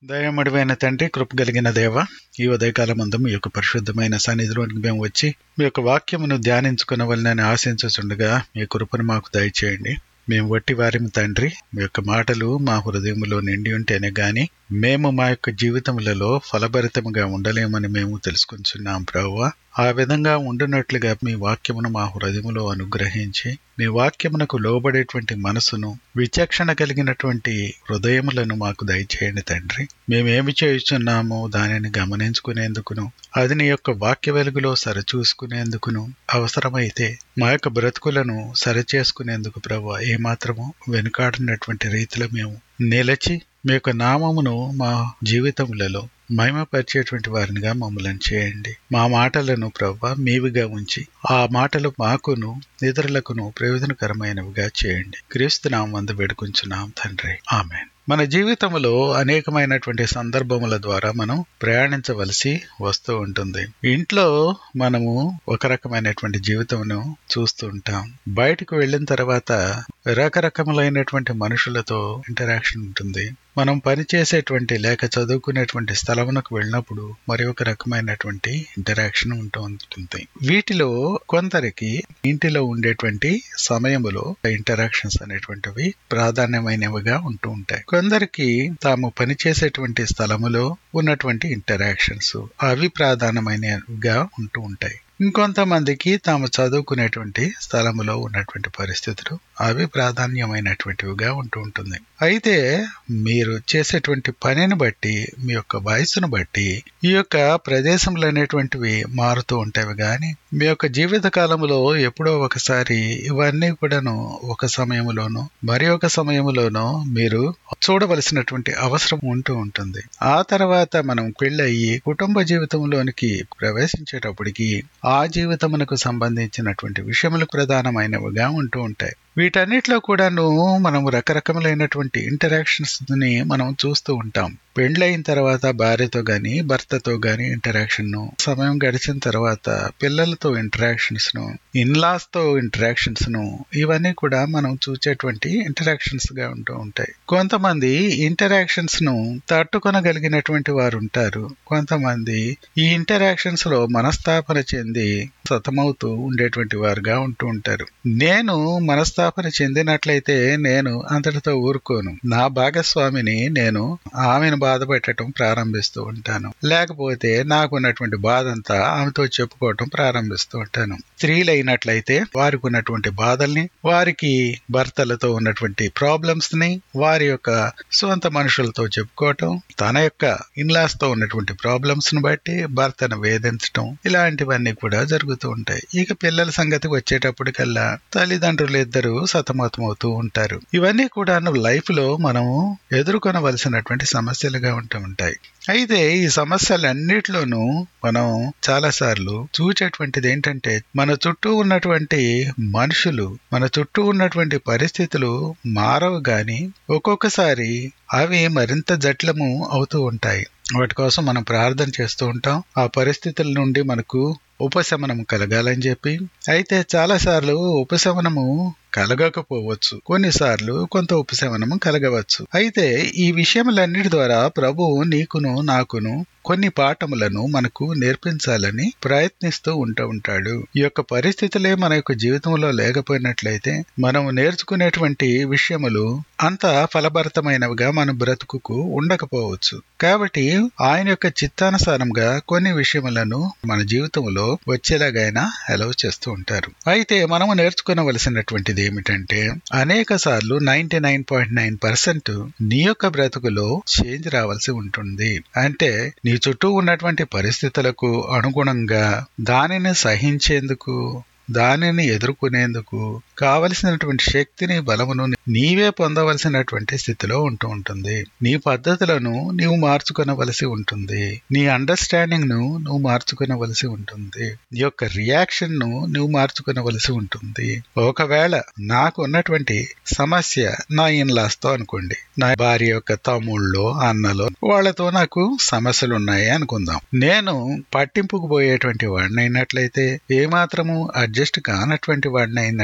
దయమడివైన తండ్రి కృప కలిగిన దేవ ఈ ఉదయకాలం ముందు మీ యొక్క పరిశుద్ధమైన సన్నిధిలోనికి మేము వచ్చి మీ యొక్క వాక్యమును ధ్యానించుకునవలనని ఆశించుచుండగా మీ కృపను మాకు దయచేయండి మేము వట్టి వారిమి తండ్రి మీ యొక్క మాటలు మా హృదయములో నిండి ఉంటేనే గాని మేము మా యొక్క జీవితములలో ఫలభరితముగా ఉండలేమని మేము తెలుసుకుంటున్నాం ప్రభువా ఆ విధంగా ఉండునట్లుగా మీ వాక్యమును మా హృదయములో అనుగ్రహించి మీ వాక్యమునకు లోబడేటువంటి మనసును విచక్షణ కలిగినటువంటి హృదయములను మాకు దయచేయండి తండ్రి మేమేమి చేయుచున్నామో దానిని గమనించుకునేందుకును అది నీ యొక్క వాక్య వెలుగులో సరిచూసుకునేందుకును అవసరమైతే మా యొక్క బ్రతుకులను సరిచేసుకునేందుకు ప్రభు ఏమాత్రము వెనుకాడినటువంటి రీతిలో మేము నిలచి మీ యొక్క నామమును మా జీవితములలో మహిమపరిచేటువంటి వారినిగా మమ్మల్ని చేయండి మా మాటలను ప్రభు మీవిగా ఉంచి ఆ మాటలు మాకును ఇతరులకును ప్రయోజనకరమైనవిగా చేయండి క్రీస్తు నామందు వేడుకుంటున్నాం తండ్రి ఆమెన్ మన జీవితంలో అనేకమైనటువంటి సందర్భముల ద్వారా మనం ప్రయాణించవలసి వస్తూ ఉంటుంది ఇంట్లో మనము ఒక రకమైనటువంటి జీవితమును చూస్తూ ఉంటాం బయటకు వెళ్ళిన తర్వాత రకరకములైనటువంటి మనుషులతో ఇంటరాక్షన్ ఉంటుంది మనం పనిచేసేటువంటి లేక చదువుకునేటువంటి స్థలమునకు వెళ్ళినప్పుడు మరి ఒక రకమైనటువంటి ఇంటరాక్షన్ ఉంటూ ఉంటుంది వీటిలో కొందరికి ఇంటిలో ఉండేటువంటి సమయములో ఇంటరాక్షన్స్ అనేటువంటివి ప్రాధాన్యమైనవిగా ఉంటూ ఉంటాయి కొందరికి తాము పనిచేసేటువంటి స్థలములో ఉన్నటువంటి ఇంటరాక్షన్స్ అవి ప్రాధాన్యమైనవిగా ఉంటూ ఉంటాయి ఇంకొంతమందికి తాము చదువుకునేటువంటి స్థలములో ఉన్నటువంటి పరిస్థితులు అవి ప్రాధాన్యమైనటువంటివిగా ఉంటూ ఉంటుంది అయితే మీరు చేసేటువంటి పనిని బట్టి మీ యొక్క వయసును బట్టి ఈ యొక్క ప్రదేశములు అనేటువంటివి మారుతూ ఉంటాయి కానీ మీ యొక్క జీవిత కాలంలో ఎప్పుడో ఒకసారి ఇవన్నీ కూడాను ఒక సమయంలోనూ మరి ఒక సమయంలోనూ మీరు చూడవలసినటువంటి అవసరం ఉంటూ ఉంటుంది ఆ తర్వాత మనం పెళ్ళయి కుటుంబ జీవితంలోనికి ప్రవేశించేటప్పటికి ఆ జీవితమునకు సంబంధించినటువంటి విషయములు ప్రధానమైనవిగా ఉంటూ ఉంటాయి వీటన్నిటిలో కూడాను మనం రకరకములైనటువంటి ఇంటరాక్షన్స్ ని మనం చూస్తూ ఉంటాం పెండ్లైన తర్వాత భార్యతో గాని భర్తతో గాని ఇంటరాక్షన్ ను సమయం గడిచిన తర్వాత పిల్లలతో ఇంటరాక్షన్స్ ను ఇన్లాస్ తో ఇంటరాక్షన్స్ ను ఇవన్నీ కూడా మనం చూసేటువంటి ఇంటరాక్షన్స్ గా ఉంటూ ఉంటాయి కొంతమంది ఇంటరాక్షన్స్ ను తట్టుకొనగలిగినటువంటి వారు ఉంటారు కొంతమంది ఈ ఇంటరాక్షన్స్ లో మనస్తాపన చెంది సతమవుతూ ఉండేటువంటి వారుగా ఉంటూ ఉంటారు నేను మనస్తాపన చెందినట్లయితే నేను అంతటితో ఊరుకోను నా భాగస్వామిని నేను ఆమెను బాధ పెట్టడం ప్రారంభిస్తూ ఉంటాను లేకపోతే నాకున్నటువంటి బాధ అంతా ఆమెతో చెప్పుకోవటం ప్రారంభిస్తూ ఉంటాను స్త్రీలైనట్లయితే వారికి ఉన్నటువంటి బాధల్ని వారికి భర్తలతో ఉన్నటువంటి ప్రాబ్లమ్స్ ని వారి యొక్క సొంత మనుషులతో చెప్పుకోవటం తన యొక్క ఇన్లాస్ తో ఉన్నటువంటి ప్రాబ్లమ్స్ ను బట్టి భర్తను వేధించటం ఇలాంటివన్నీ కూడా జరుగుతూ ఉంటాయి ఇక పిల్లల సంగతి వచ్చేటప్పటికల్లా తల్లిదండ్రులు ఇద్దరు సతమతమవుతూ ఉంటారు ఇవన్నీ కూడా లైఫ్ లో మనము ఎదుర్కొనవలసినటువంటి సమస్యలుగా ఉంటూ ఉంటాయి అయితే ఈ సమస్యలన్నిటిలోనూ మనం చాలా సార్లు చూచేటువంటిది ఏంటంటే మన చుట్టూ ఉన్నటువంటి మనుషులు మన చుట్టూ ఉన్నటువంటి పరిస్థితులు మారవు గాని ఒక్కొక్కసారి అవి మరింత జట్లము అవుతూ ఉంటాయి వాటి కోసం మనం ప్రార్థన చేస్తూ ఉంటాం ఆ పరిస్థితుల నుండి మనకు ఉపశమనం కలగాలని చెప్పి అయితే చాలా సార్లు ఉపశమనము కలగకపోవచ్చు కొన్నిసార్లు కొంత ఉపశమనము కలగవచ్చు అయితే ఈ విషయములన్నిటి ద్వారా ప్రభువు నీకును నాకును కొన్ని పాఠములను మనకు నేర్పించాలని ప్రయత్నిస్తూ ఉంటూ ఉంటాడు ఈ యొక్క పరిస్థితులే మన యొక్క జీవితంలో లేకపోయినట్లయితే మనం నేర్చుకునేటువంటి విషయములు అంత ఫలభరితమైనవిగా మన బ్రతుకుకు ఉండకపోవచ్చు కాబట్టి ఆయన యొక్క చిత్తానుసారంగా కొన్ని విషయములను మన జీవితంలో వచ్చేలాగైనా అలవ్ చేస్తూ ఉంటారు అయితే మనము నేర్చుకునవలసినటువంటిది ఏమిటంటే అనేక సార్లు ninety nine point nine percent నీ యొక్క బ్రతుకులో చేంజ్ రావాల్సి ఉంటుంది అంటే నీ చుట్టూ ఉన్నటువంటి పరిస్థితులకు అనుగుణంగా దానిని సహించేందుకు దానిని ఎదుర్కొనేందుకు కావలసినటువంటి శక్తిని బలమును నీవే పొందవలసినటువంటి స్థితిలో ఉంటూ ఉంటుంది నీ పద్ధతులను నీవు మార్చుకొనవలసి ఉంటుంది నీ అండర్స్టాండింగ్ ను నువ్వు మార్చుకొనవలసి ఉంటుంది నీ యొక్క రియాక్షన్ ను నువ్వు మార్చుకొనవలసి ఉంటుంది ఒకవేళ నాకు ఉన్నటువంటి సమస్య నా ఇన్లాస్ తో అనుకోండి నా భార్య యొక్క తమ్ముళ్ళు అన్నలు వాళ్ళతో నాకు సమస్యలు ఉన్నాయి అనుకుందాం నేను పట్టింపుకు పోయేటువంటి వాడిని అయినట్లయితే ఏమాత్రము అడ్జస్ట్ కానటువంటి వాడిని అయినట్లయితే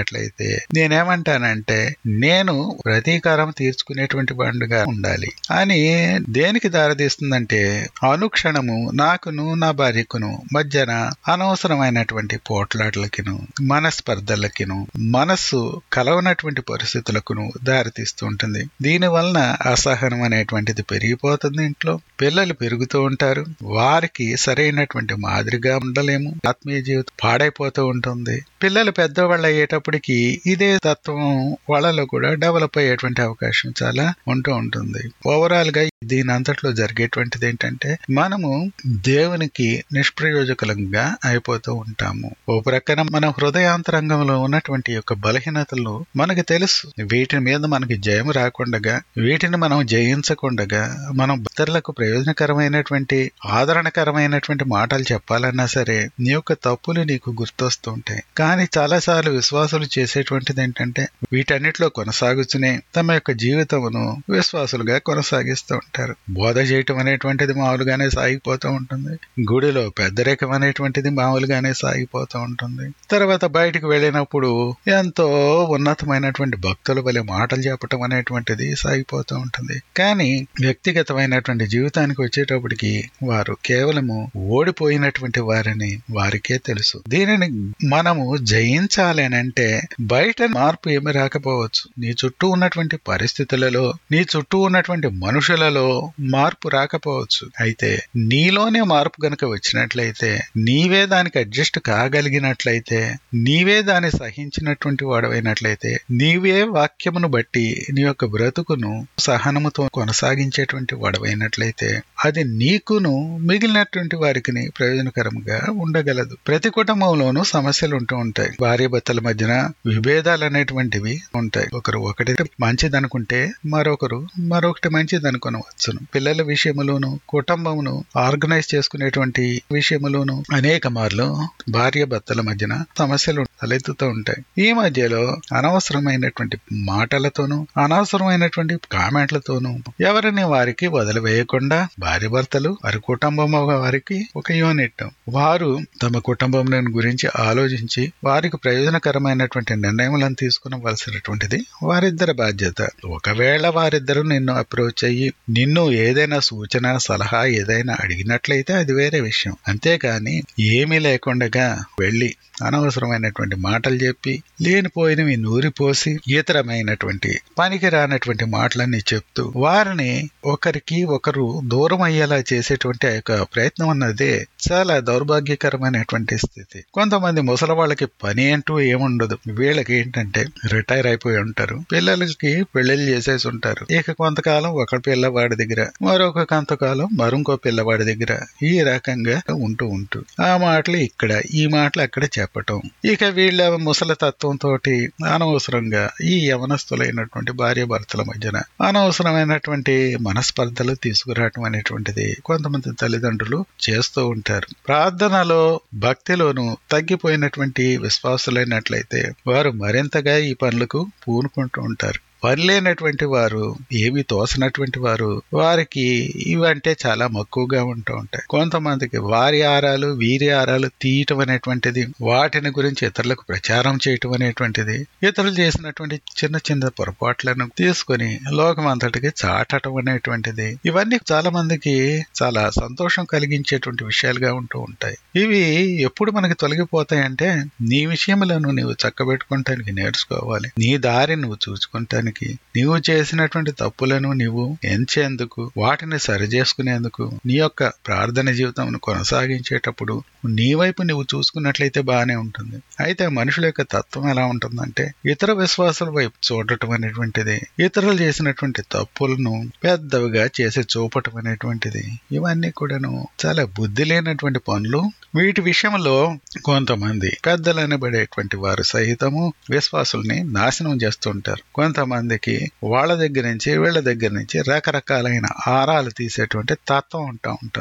నేనేమంటానంటే నేను ప్రతీకారం తీర్చుకునేటువంటి వాడుగా ఉండాలి అని దేనికి దారితీస్తుందంటే అనుక్షణము నాకును నా భార్యకును మధ్యన అనవసరమైనటువంటి పోట్లాటలకిను మనస్పర్ధలకిను మనస్సు కలవనటువంటి పరిస్థితులకును దారితీస్తూ ఉంటుంది దీని వలన అసహనం అనేటువంటిది పెరిగిపోతుంది ఇంట్లో పిల్లలు పెరుగుతూ ఉంటారు వారికి సరైనటువంటి మాదిరిగా ఉండలేము ఆత్మీయ జీవితం పాడైపోతూ ఉంటుంది పిల్లలు పెద్దవాళ్ళు అయ్యేటప్పటికి ఇదే తత్వం వాళ్ళలో కూడా డెవలప్ అయ్యేటువంటి అవకాశం చాలా ఉంటూ ఉంటుంది ఓవరాల్ గా దీని అంతట్లో జరిగేటువంటిది ఏంటంటే మనము దేవునికి నిష్ప్రయోజకులంగా అయిపోతూ ఉంటాము ఓ ప్రక్కన మన హృదయాంతరంగంలో ఉన్నటువంటి యొక్క బలహీనతలు మనకు తెలుసు వీటి మీద మనకి జయం రాకుండగా వీటిని మనం జయించకుండగా మనం ఇతరులకు ప్రయోజనకరమైనటువంటి ఆదరణకరమైనటువంటి మాటలు చెప్పాలన్నా సరే నీ యొక్క తప్పులు నీకు గుర్తొస్తూ ఉంటాయి కానీ చాలాసార్లు విశ్వాసులు చేసేటువంటిది ఏంటంటే వీటన్నిటిలో కొనసాగుతూనే తమ యొక్క జీవితమును విశ్వాసులుగా కొనసాగిస్తూ ఉంటారు బోధ చేయటం అనేటువంటిది మామూలుగానే సాగిపోతూ ఉంటుంది గుడిలో పెద్దరికం అనేటువంటిది మామూలుగానే సాగిపోతూ ఉంటుంది తర్వాత బయటికి వెళ్ళినప్పుడు ఎంతో ఉన్నతమైనటువంటి భక్తుల వలె మాటలు చెప్పటం అనేటువంటిది సాగిపోతూ ఉంటుంది కానీ వ్యక్తిగతమైనటువంటి జీవితానికి వచ్చేటప్పటికి వారు కేవలము ఓడిపోయినటువంటి వారిని వారికే తెలుసు దీనిని మనము జయించాలి అని అంటే బయట మార్పు ఏమి రాకపోవచ్చు నీ చుట్టూ ఉన్నటువంటి పరిస్థితులలో నీ చుట్టూ ఉన్నటువంటి మనుషులలో మార్పు రాకపోవచ్చు అయితే నీలోనే మార్పు గనక వచ్చినట్లయితే నీవే దానికి అడ్జస్ట్ కాగలిగినట్లయితే నీవే దాన్ని సహించినటువంటి వాడవైనట్లయితే నీవే వాక్యమును బట్టి నీ యొక్క బ్రతుకును సహనముతో కొనసాగించేటువంటి వాడవైనట్లయితే అది నీకును మిగిలినటువంటి వారికి ప్రయోజనకరంగా ఉండగలదు ప్రతి కుటుంబంలోనూ సమస్యలు ఉంటూ ఉంటాయి భార్య భర్తల మధ్యన విభేదాలు అనేటువంటివి ఉంటాయి ఒకరు ఒకటి మంచిది అనుకుంటే మరొకరు మరొకటి మంచిది అనుకునవచ్చును పిల్లల విషయములోను కుటుంబమును ఆర్గనైజ్ చేసుకునేటువంటి విషయములోను అనేక మార్లు భార్య భర్తల మధ్యన సమస్యలు తలెత్తుతూ ఉంటాయి ఈ మధ్యలో అనవసరమైనటువంటి మాటలతోనూ అనవసరమైనటువంటి కామెంట్లతోనూ ఎవరిని వారికి వదిలివేయకుండా భార్య భర్తలు వారి కుటుంబం వారికి ఒక యూనిట్ వారు తమ కుటుంబం గురించి ఆలోచించి వారికి ప్రయోజనకరమైనటువంటి నిర్ణయములను తీసుకునవలసినటువంటిది వారిద్దరి బాధ్యత ఒకవేళ వారిద్దరూ నిన్ను అప్రోచ్ అయ్యి నిన్ను ఏదైనా సూచన సలహా ఏదైనా అడిగినట్లయితే అది వేరే విషయం అంతేకాని ఏమీ లేకుండా వెళ్ళి అనవసరమైనటువంటి మాటలు చెప్పి లేనిపోయినవి నూరిపోసి ఇతరమైనటువంటి పనికి రానటువంటి మాటలన్నీ చెప్తూ వారిని ఒకరికి ఒకరు దూరం అయ్యేలా చేసేటువంటి ఆ యొక్క ప్రయత్నం అన్నదే చాలా దౌర్భాగ్యకరమైనటువంటి స్థితి కొంతమంది ముసలి వాళ్ళకి పని అంటూ ఏముండదు వీళ్ళకి ఏంటంటే రిటైర్ అయిపోయి ఉంటారు పిల్లలకి పెళ్లిళ్ళు చేసేసి ఉంటారు ఇక కొంతకాలం ఒక పిల్లవాడి దగ్గర మరొక కొంతకాలం మరొక పిల్లవాడి దగ్గర ఈ రకంగా ఉంటూ ఉంటూ ఆ మాటలు ఇక్కడ ఈ మాటలు అక్కడ చెప్పటం ఇక వీళ్ళ ముసలి తత్వంతో అనవసరంగా ఈ యవనస్తులైనటువంటి భార్య భర్తల మధ్యన అనవసరమైనటువంటి మనస్పర్ధలు తీసుకురావటం అనేటువంటిది కొంతమంది తల్లిదండ్రులు చేస్తూ ఉంటారు ప్రార్థనలో భక్తిలోను తగ్గిపోయినటువంటి విశ్వాసులైనట్లయితే వారు మరింతగా ఈ పనులకు పూనుకుంటూ ఉంటారు పని లేనటువంటి వారు ఏమి తోసినటువంటి వారు వారికి ఇవంటే చాలా మక్కువగా ఉంటూ ఉంటాయి కొంతమందికి వారి ఆరాలు వీరి ఆరాలు తీయటం అనేటువంటిది వాటిని గురించి ఇతరులకు ప్రచారం చేయటం అనేటువంటిది ఇతరులు చేసినటువంటి చిన్న చిన్న పొరపాట్లను తీసుకొని లోకం అంతటికి చాటడం అనేటువంటిది ఇవన్నీ చాలా మందికి చాలా సంతోషం కలిగించేటువంటి విషయాలుగా ఉంటూ ఉంటాయి ఇవి ఎప్పుడు మనకి తొలగిపోతాయంటే నీ విషయములను నీవు చక్కబెట్టుకుంటానికి నేర్చుకోవాలి నీ దారి నువ్వు చూసుకుంటానికి నీవు చేసినటువంటి తప్పులను నీవు ఎంచేందుకు వాటిని సరిచేసుకునేందుకు నీ యొక్క ప్రార్థన జీవితం కొనసాగించేటప్పుడు నీ వైపు నువ్వు చూసుకున్నట్లయితే బాగానే ఉంటుంది అయితే మనుషుల యొక్క తత్వం ఎలా ఉంటుందంటే ఇతర విశ్వాసాల వైపు చూడటం అనేటువంటిది ఇతరులు చేసినటువంటి తప్పులను పెద్దవిగా చేసి చూపటం అనేటువంటిది ఇవన్నీ కూడాను చాలా బుద్ధి లేనటువంటి పనులు వీటి విషయంలో కొంతమంది పెద్దలనబడేటువంటి వారు సహితము విశ్వాసుల్ని నాశనం చేస్తుంటారు కొంతమందికి వాళ్ళ దగ్గర నుంచి వీళ్ళ దగ్గర నుంచి రకరకాలైన ఆరాలు తీసేటువంటి తత్వం ఉంటా ఉంటుంది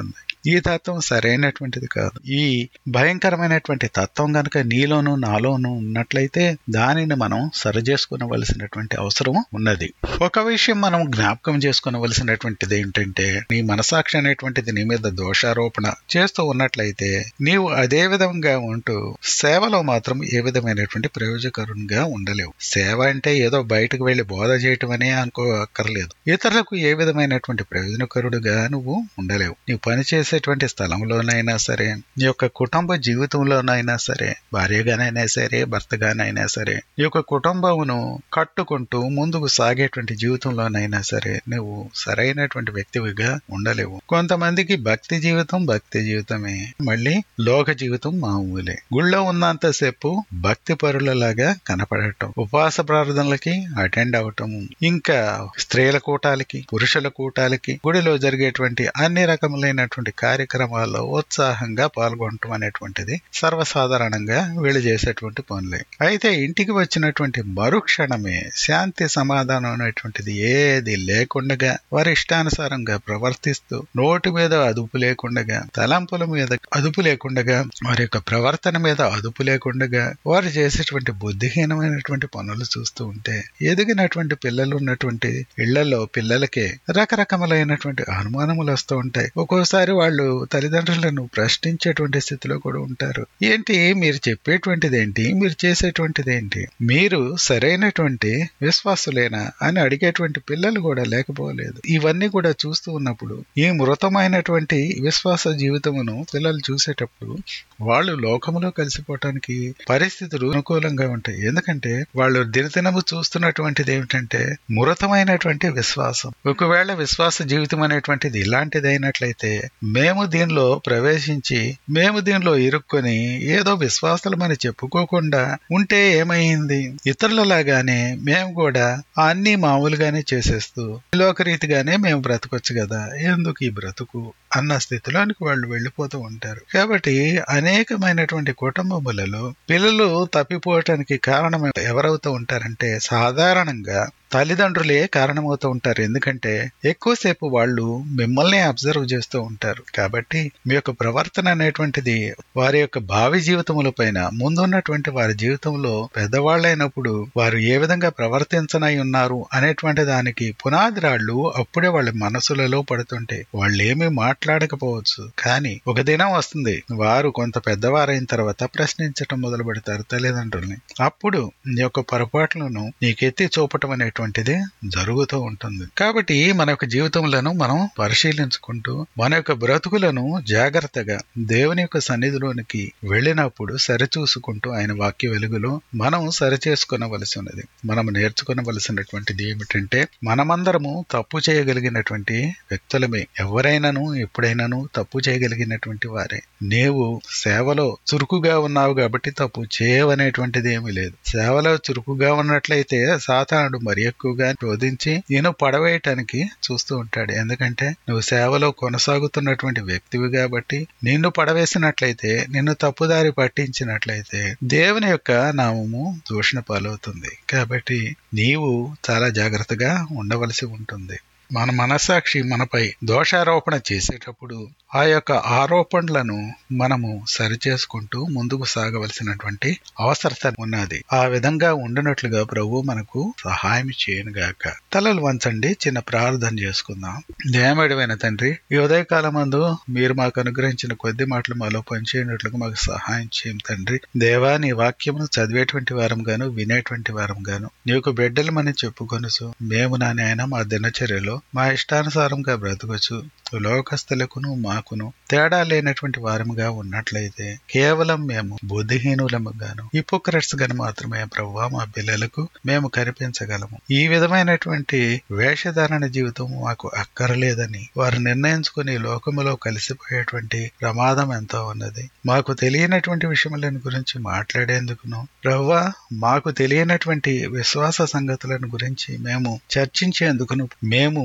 ఈ తత్వం సరైనటువంటిది కాదు ఈ భయంకరమైనటువంటి తత్వం గనక నీలోను నాలోను ఉన్నట్లయితే దానిని మనం సరిచేసుకునవలసినటువంటి అవసరం ఉన్నది ఒక విషయం మనం జ్ఞాపకం చేసుకునవలసినటువంటిది ఏంటంటే నీ మనసాక్షి అనేటువంటిది నీ మీద దోషారోపణ చేస్తూ ఉన్నట్లయితే నీవు అదే విధంగా ఉంటూ సేవలో మాత్రం ఏ విధమైనటువంటి ప్రయోజకరంగా ఉండలేవు సేవ అంటే ఏదో బయటకు వెళ్లి బోధ చేయటం అనే అనుకో అక్కర్లేదు ఇతరులకు ఏ విధమైనటువంటి ప్రయోజనకరుడుగా నువ్వు ఉండలేవు నీవు పని చేసేటువంటి స్థలంలోనైనా సరే నీ యొక్క కుటుంబ జీవితంలోనైనా సరే భార్యగానైనా సరే భర్తగానైనా సరే ఈ యొక్క కుటుంబమును కట్టుకుంటూ ముందుకు సాగేటువంటి జీవితంలోనైనా సరే నువ్వు సరైనటువంటి వ్యక్తివిగా ఉండలేవు కొంతమందికి భక్తి జీవితం భక్తి జీవితమే మళ్ళీ లోక జీవితం మామూలే గుళ్ళో ఉన్నంతసేపు భక్తి పరులలాగా కనపడటం ఉపవాస ప్రార్థనలకి అటెండ్ అవటం ఇంకా స్త్రీల కూటాలకి పురుషుల కూటాలకి గుడిలో జరిగేటువంటి అన్ని రకములైనటువంటి కార్యక్రమాల్లో ఉత్సాహంగా పాల్గొనటం అనేటువంటిది సర్వసాధారణంగా వీళ్ళు చేసేటువంటి పనులే అయితే ఇంటికి వచ్చినటువంటి మరుక్షణమే శాంతి సమాధానం అనేటువంటిది ఏది లేకుండగా వారి ఇష్టానుసారంగా ప్రవర్తిస్తూ నోటి మీద అదుపు లేకుండగా తలంపుల మీద అదుపు లేకుండగా వారి యొక్క ప్రవర్తన మీద అదుపు లేకుండగా వారు చేసేటువంటి బుద్ధిహీనమైనటువంటి పనులు చూస్తూ ఉంటే ఎదిగినటువంటి పిల్లలు ఉన్నటువంటి ఇళ్లలో పిల్లలకే రకరకములైనటువంటి అనుమానములు వస్తూ ఉంటాయి ఒక్కోసారి వాళ్ళు తల్లిదండ్రులను ప్రశ్నించేటువంటి స్థితిలో కూడా ఉంటారు ఏంటి మీరు చెప్పేటువంటిది ఏంటి మీరు చేసేటువంటిది ఏంటి మీరు సరైనటువంటి విశ్వాసులేనా అని అడిగేటువంటి పిల్లలు కూడా లేకపోలేదు ఇవన్నీ కూడా చూస్తూ ఉన్నప్పుడు ఈ మృతమైనటువంటి విశ్వాస జీవితమును పిల్లలు చూసేటప్పుడు వాళ్ళు లోకములో కలిసిపోవటానికి పరిస్థితులు అనుకూలంగా ఉంటాయి ఎందుకంటే వాళ్ళు దినదినము చూస్తున్నటువంటిది ఏమిటంటే మృతమైనటువంటి విశ్వాసం ఒకవేళ విశ్వాస జీవితం అనేటువంటిది ఇలాంటిది అయినట్లయితే మేము దీనిలో ప్రవేశించి మేము దీనిలో ఇరుక్కొని ఏదో విశ్వాసులమని చెప్పుకోకుండా ఉంటే ఏమైంది ఇతరులలాగానే మేము కూడా అన్ని మామూలుగానే చేసేస్తూ లోకరీతిగానే మేము బ్రతకొచ్చు కదా ఎందుకు ఈ బ్రతుకు అన్న స్థితిలోనికి వాళ్ళు వెళ్ళిపోతూ ఉంటారు కాబట్టి అనేకమైనటువంటి కుటుంబములలో పిల్లలు తప్పిపోవటానికి కారణం ఎవరవుతూ ఉంటారంటే సాధారణంగా తల్లిదండ్రులే కారణమవుతూ ఉంటారు ఎందుకంటే ఎక్కువసేపు వాళ్ళు మిమ్మల్ని అబ్జర్వ్ చేస్తూ ఉంటారు కాబట్టి మీ యొక్క ప్రవర్తన అనేటువంటిది వారి యొక్క భావి జీవితముల పైన ముందున్నటువంటి వారి జీవితంలో పెద్దవాళ్ళైనప్పుడు వారు ఏ విధంగా ప్రవర్తించనై ఉన్నారు అనేటువంటి దానికి పునాది రాళ్ళు అప్పుడే వాళ్ళ మనసులలో పడుతుంటే వాళ్ళు ఏమీ మాట్లాడకపోవచ్చు కానీ ఒక దినం వస్తుంది వారు కొంత పెద్దవారైన తర్వాత ప్రశ్నించటం మొదలు పెడతారు తల్లిదండ్రుల్ని అప్పుడు నీ యొక్క పొరపాట్లను నీకెత్తి చూపటం అనే అనేటువంటిది జరుగుతూ ఉంటుంది కాబట్టి మన యొక్క జీవితములను మనం పరిశీలించుకుంటూ మన యొక్క బ్రతుకులను జాగ్రత్తగా దేవుని యొక్క సన్నిధిలోనికి వెళ్ళినప్పుడు సరిచూసుకుంటూ ఆయన వాక్య వెలుగులో మనం సరిచేసుకునవలసి ఉన్నది మనం నేర్చుకునవలసినటువంటిది ఏమిటంటే మనమందరము తప్పు చేయగలిగినటువంటి వ్యక్తులమే ఎవరైనాను ఎప్పుడైనాను తప్పు చేయగలిగినటువంటి వారే నీవు సేవలో చురుకుగా ఉన్నావు కాబట్టి తప్పు చేయవనేటువంటిది ఏమీ లేదు సేవలో చురుకుగా ఉన్నట్లయితే సాతానుడు మరి ఎక్కువగా శోధించి నేను పడవేయటానికి చూస్తూ ఉంటాడు ఎందుకంటే నువ్వు సేవలో కొనసాగుతున్నటువంటి వ్యక్తివి కాబట్టి నిన్ను పడవేసినట్లయితే నిన్ను తప్పుదారి పట్టించినట్లయితే దేవుని యొక్క నామము దూషణ పాలవుతుంది కాబట్టి నీవు చాలా జాగ్రత్తగా ఉండవలసి ఉంటుంది మన మనసాక్షి మనపై దోషారోపణ చేసేటప్పుడు ఆ యొక్క ఆరోపణలను మనము సరిచేసుకుంటూ ముందుకు సాగవలసినటువంటి అవసరత ఉన్నది ఆ విధంగా ఉండినట్లుగా ప్రభు మనకు సహాయం చేయనుగాక తలలు వంచండి చిన్న ప్రార్థన చేసుకుందాం దయమేడమైన తండ్రి ఈ ఉదయకాలం మందు మీరు మాకు అనుగ్రహించిన కొద్ది మాటలు మాలో పనిచేయనట్లుగా మాకు సహాయం చేయం తండ్రి దేవా నీ వాక్యమును చదివేటువంటి వారం గాను వినేటువంటి వారం గాను నీకు బిడ్డలమని చెప్పుకొనుసు మేము నాని ఆయన మా దినచర్యలో మా ఇష్టానుసారంగా బ్రతకొచ్చు లోకస్తులకును మాకును తేడా లేనటువంటి వారముగా ఉన్నట్లయితే కేవలం మేము బుద్ధిహీనులముగాను హిపోక్రట్స్ గాను మాత్రమే ప్రవ్వా మా పిల్లలకు మేము కనిపించగలము ఈ విధమైనటువంటి వేషధారణ జీవితం మాకు అక్కరలేదని వారు నిర్ణయించుకుని లోకములో కలిసిపోయేటువంటి ప్రమాదం ఎంతో ఉన్నది మాకు తెలియనటువంటి విషయములను గురించి మాట్లాడేందుకును ప్రవ్వా మాకు తెలియనటువంటి విశ్వాస సంగతులను గురించి మేము చర్చించేందుకును మేము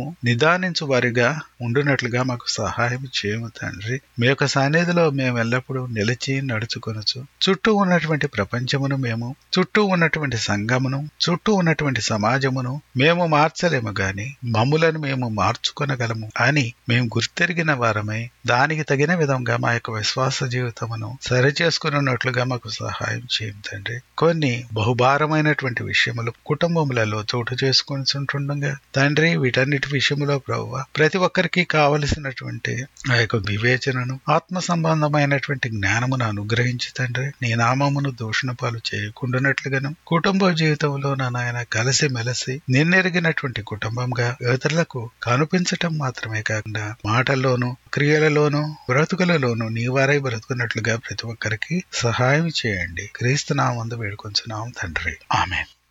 నిదానించు వారిగా ఉండునట్లుగా మాకు సహాయం చేయము తండ్రి మీ యొక్క సన్నిధిలో మేము ఎల్లప్పుడూ నిలిచి నడుచుకొనచ్చు చుట్టూ ఉన్నటువంటి ప్రపంచమును మేము చుట్టూ ఉన్నటువంటి సంఘమును చుట్టూ ఉన్నటువంటి సమాజమును మేము మార్చలేము గాని మమ్ములను మేము మార్చుకొనగలము అని మేము గుర్తెరిగిన వారమై దానికి తగిన విధంగా మా యొక్క విశ్వాస జీవితమును సరిచేసుకున్నట్లుగా మాకు సహాయం చేయం తండ్రి కొన్ని బహుభారమైనటువంటి విషయములు కుటుంబములలో చోటు చేసుకొని ఉంటుండగా తండ్రి వీటన్నిటి విషయములో ప్రభు ప్రతి ఒక్కరికి కావలసినటువంటి ఆ యొక్క వివేచనను ఆత్మ సంబంధమైనటువంటి జ్ఞానమును అనుగ్రహించి తండ్రి నీ నామమును దూషణ పాలు చేయకుండానట్లుగాను కుటుంబ జీవితంలో నాయన కలిసి మెలిసి నిన్నెరిగినటువంటి కుటుంబంగా ఇతరులకు కనిపించటం మాత్రమే కాకుండా మాటల్లోనూ క్రియలలోనూ బ్రతుకులలోనూ నీ వారై బ్రతుకున్నట్లుగా ప్రతి ఒక్కరికి సహాయం చేయండి క్రీస్తు నామందు వేడుకొంచున్నాం తండ్రి ఆమె